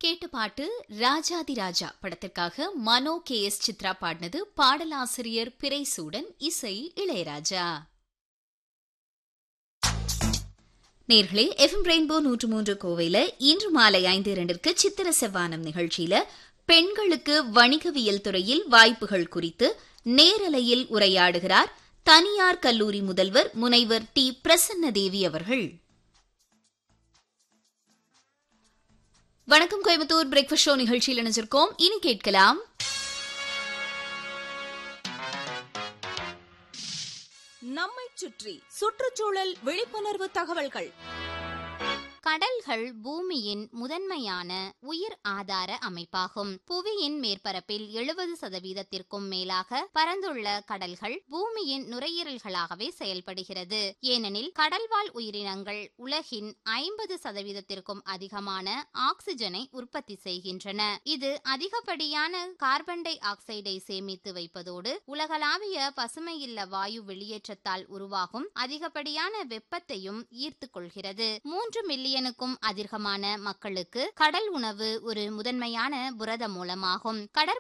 கேட்ட பாட்டு ராஜாதி ராஜா படத்திற்காக மனோ கே எஸ் சித்ரா பாடினது பாடலாசிரியர் பிறைசூடன் இசை இளையராஜா நேர்களே எஃப்எம் ரெயின்போ நூற்று மூன்று கோவையில இன்று மாலை ஐந்து இரண்டிற்கு சித்திர செவ்வானம் நிகழ்ச்சியில பெண்களுக்கு வணிகவியல் துறையில் வாய்ப்புகள் குறித்து நேரலையில் உரையாடுகிறார் தனியார் கல்லூரி முதல்வர் முனைவர் டி பிரசன்னதேவி அவர்கள் வணக்கம் கோயம்புத்தூர் பிரேக்ஃபாஸ்ட் ஷோ நிகழ்ச்சியில் இணைஞ்சிருக்கோம் இனி கேட்கலாம் நம்மை சுற்றி சுற்றுச்சூழல் விழிப்புணர்வு தகவல்கள் கடல்கள் பூமியின் முதன்மையான உயிர் ஆதார அமைப்பாகும் புவியின் மேற்பரப்பில் எழுபது சதவீதத்திற்கும் மேலாக பரந்துள்ள கடல்கள் பூமியின் நுரையீரல்களாகவே செயல்படுகிறது ஏனெனில் கடல்வாழ் உயிரினங்கள் உலகின் ஐம்பது சதவீதத்திற்கும் அதிகமான ஆக்சிஜனை உற்பத்தி செய்கின்றன இது அதிகப்படியான கார்பன் டை ஆக்சைடை சேமித்து வைப்பதோடு உலகளாவிய பசுமையில்ல வாயு வெளியேற்றத்தால் உருவாகும் அதிகப்படியான வெப்பத்தையும் ஈர்த்துக் கொள்கிறது மூன்று மில்லியன் மில்லியனுக்கும் அதிகமான மக்களுக்கு கடல் உணவு ஒரு முதன்மையான புரத மூலமாகும் கடற்